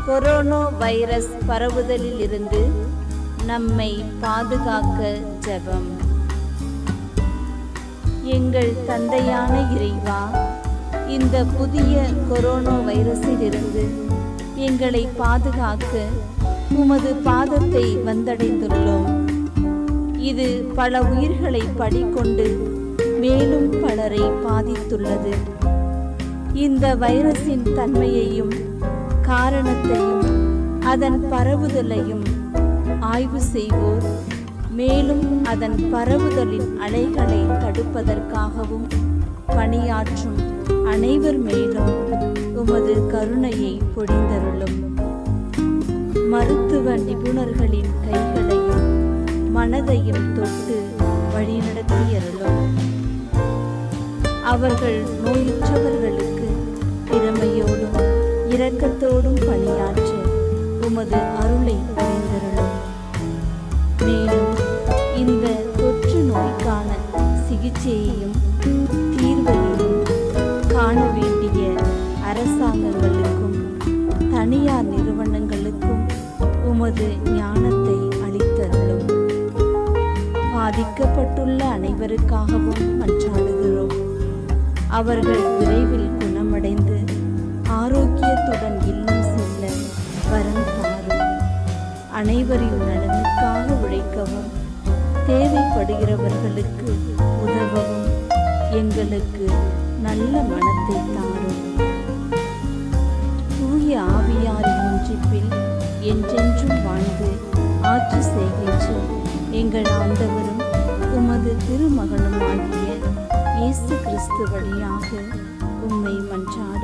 corona virus பரவுதலில் இருந்து நம்மை பாதுகாக்க ஜெபம் எங்கள் தந்தையான இறைவா இந்த புதிய கொரோனா வைரஸிலிருந்து எங்களை பாதுகாக்க உமது பாதத்தை வந்தடைந்துள்ளோம் இது பல உயிர்களை பழிக்கொண்டு மேலும் பலரை பாதித்துள்ளது இந்த வைரஸின் தன்மையையும் காரணத்தையும் அதன் பரவுதலையும் ஆய்வு செய்வோர் மேலும் அதன் பரவுதலின் அலைகளை தடுப்பதற்காகவும் பணியாற்றும் அனைவர் மேலும் உமது கருணையை பொழிந்தருளும் மருத்துவ நிபுணர்களின் கைகளையும் மனதையும் தொட்டு வழிநடத்தியருளும் அவர்கள் நோயுற்றவர்களுக்கு திறமையோடும் இரக்கத்தோடும் பணியாற்ற உமது அருளை பொழிந்தருளும் மேலும் இந்த தொற்று நோய்க்கான சிகிச்சையையும் தீர்வையும் காண வேண்டிய அரசாங்கங்களுக்கும் தனியார் நிறுவனங்களுக்கும் உமது ஞானத்தை அளித்தருளும் பாதிக்கப்பட்டுள்ள அனைவருக்காகவும் மன்றாடுகிறோம் அவர்கள் விரைவில் குணமடைந்து ஆரோக்கியத்துடன் இல்லம் செல்ல வரம் தாரும் அனைவரின் நலனுக்காக உழைக்கவும் தேவைப்படுகிறவர்களுக்கு உதவவும் எங்களுக்கு நல்ல மனத்தை தாரும் தூய ஆவியாரின் ஒன்றிப்பில் என்றென்றும் வாழ்ந்து ஆட்சி செய்கின்ற எங்கள் ஆண்டவரும் உமது திருமகனுமாகிய இயேசு கிறிஸ்து வழியாக உம்மை மன்றாடு